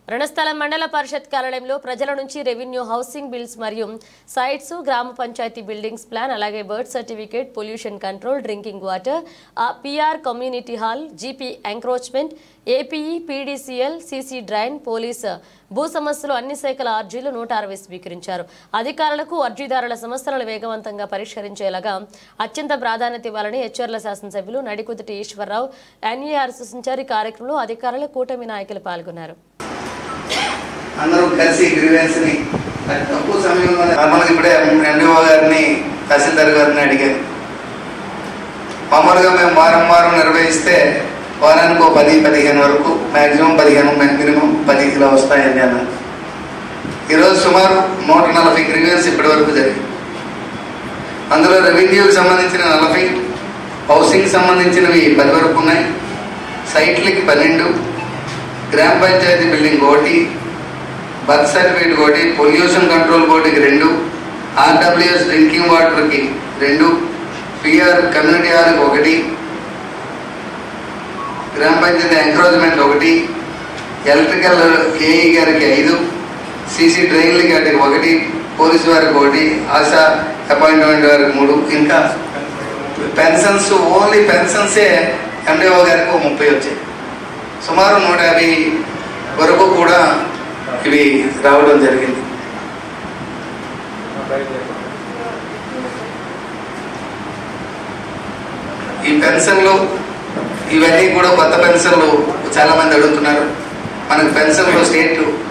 రణస్థలం మండల పరిషత్ కార్యాలయంలో ప్రజల నుంచి రెవెన్యూ హౌసింగ్ బిల్స్ మరియు సైట్స్ గ్రామ పంచాయతీ బిల్డింగ్స్ ప్లాన్ అలాగే birth certificate pollution control drinking water PR community hall GP encroachment APE PDCL CC drain police భూ సమస్యలు అన్ని శాఖల అర్జీలు నూట అరవై స్వీకరించారు అధికారులకు అర్జీదారుల సమస్యలను వేగవంతంగా పరిష్కరించేలాగా అత్యంత ప్రాధాన్యత ఇవ్వాలని హెచ్ఆర్ల శాసనసభ్యులు నడికుదుటి ఈశ్వరరావు ఎన్ఈఆర్ సూచించారు ఈ కార్యక్రమంలో అధికారులు కూటమి నాయకులు పాల్గొన్నారు అందరూ కలిసి గ్రీవెన్స్ ని అతి తక్కువ సమయంలో మనకి ఇప్పుడే ఎండిఓ గారిని తహసీల్దార్ గారిని అడిగారు మామూలుగా మేము వారం వారం నిర్వహిస్తే వారానికి ఒక పది పదిహేను వరకు మాక్సిమం పదిహేను మినిమం పది కిలో వస్తాయండి అన్న ఈరోజు సుమారు నూట నలభై గ్రీవెన్స్ ఇప్పటి వరకు జరిగింది అందులో రెవెన్యూకి సంబంధించిన నలభై హౌసింగ్ సంబంధించినవి పది వరకు ఉన్నాయి సైట్లకి పన్నెండు గ్రామ పంచాయతీ బిల్డింగ్ ఒకటి బర్త్ సర్టిఫికేట్ ఒకటి పొల్యూషన్ కంట్రోల్ బోర్డుకి రెండు ఆర్డబ్ల్యూఎస్ డ్రింకింగ్ వాటర్కి రెండు పిఆర్ కమ్యూనిటీ హాల్కి ఒకటి గ్రామ పంచాయతీ ఎంక్రోచ్మెంట్ ఒకటి ఎలక్ట్రికల్ ఏఈ గారికి ఐదు సీసీ డ్రైన్ల గారికి ఒకటి పోలీసు వారికి ఒకటి ఆశా అపాయింట్మెంట్ వారికి మూడు ఇంకా పెన్షన్స్ ఓన్లీ పెన్షన్సే ఎండిఓ గారికి ఒక ముప్పై వచ్చాయి సుమారు నూట యాభై వరకు కూడా ఇవి రావడం జరిగింది ఈ పెన్షన్లు ఇవన్నీ కూడా కొత్త పెన్షన్లు చాలా మంది అడుగుతున్నారు మనకు పెన్షన్లు స్టేట్